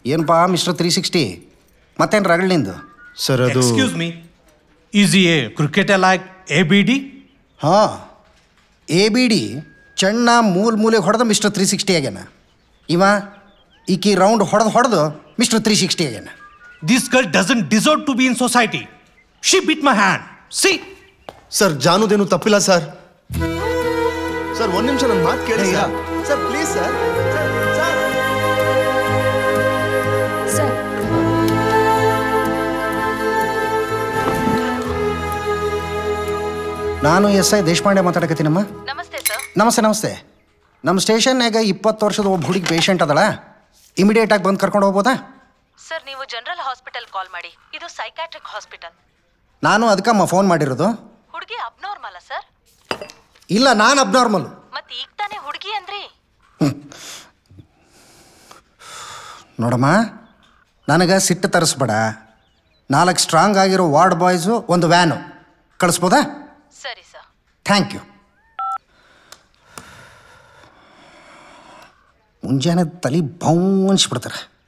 ಏನಪ್ಪಾ mister three sixty ಮತ್ತೇನು ರಗಳ ನಿಂದು ಸರ್ ಅದು Excuse me. Is he a cricketer like ABD? ಹಾಂ ಎ ಬಿ ಡಿ ಚೆನ್ನ ಮೂಲ ಮೂಲೆಗೆ ಹೊಡೆದು ಮಿಸ್ಟರ್ ತ್ರೀ ಸಿಕ್ಸ್ಟಿ ಆಗ್ಯಾನ ಇವ ಈಕಿ ರೌಂಡ್ ಹೊಡೆದು ಹೊಡೆದು ಮಿಸ್ಟರ್ ತ್ರೀ ಸಿಕ್ಸ್ಟಿ ಆಗ್ಯಾನ This girl doesn't deserve to be in society. She bit my hand. See? Sir ಜಾನುದೇನು ತಪ್ಪಿಲ್ಲ ಸರ್ ಸರ್ ಒಂದ್ ನಿಮಿಷ ನನ್ನ ಮಾತು ಕೇಳಿ sir sir please sir sir sir ನಾನು ಎಸ್ ಐ ದೇಶಪಾಂಡೆ ಮಾತಾಡಕತ್ತೀನಮ್ಮ ನಮಸ್ತೆ ಸರ್ ನಮಸ್ತೆ ನಮಸ್ತೆ ನಮ್ಮ ಸ್ಟೇಷನ್ಯಾಗ ಇಪ್ಪತ್ತು ವರ್ಷದ ಒಬ್ಬ ಹುಡುಗಿ ಪೇಷಂಟ್ ಅದಳ ಇಮಿಡಿಯೇಟಾಗಿ ಬಂದು ಕರ್ಕೊಂಡು ಹೋಗ್ಬೋದಾ ಸರ್ ನೀವು ಜನರಲ್ ಹಾಸ್ಪಿಟಲ್ ಕಾಲ್ ಮಾಡಿ ಇದು ಸೈಕ್ಯಾಟ್ರಿಕ್ ಹಾಸ್ಪಿಟಲ್ ನಾನು ಅದಕ್ಕಮ್ಮ ಫೋನ್ ಮಾಡಿರೋದು ಹುಡುಗಿ ಅಬ್ನಾರ್ಮಲ್ ಸರ್ ಇಲ್ಲ ನಾನು ಅಬ್ನಾರ್ಮಲ್ ಮತ್ತೆ ಈಗ ತಾನೇ ಹುಡುಗಿ ಅಂದ್ರಿ ನೋಡಮ್ಮ ನನಗೆ ಸಿಟ್ಟು ತರಿಸ್ಬೇಡ ನಾಲ್ಕು ಸ್ಟ್ರಾಂಗ್ ಆಗಿರೋ ವಾರ್ಡ್ ಬಾಯ್ಸು ಒಂದು ವ್ಯಾನು ಕಳಿಸ್ಬೋದಾ ಸರಿ ಸರ್ ಥ್ಯಾಂಕ್ ಯು ಮುಂಜಾನೆ ತಲೆ ಬೌ ಅನ್ಸ್ಬಿಡ್ತಾರೆ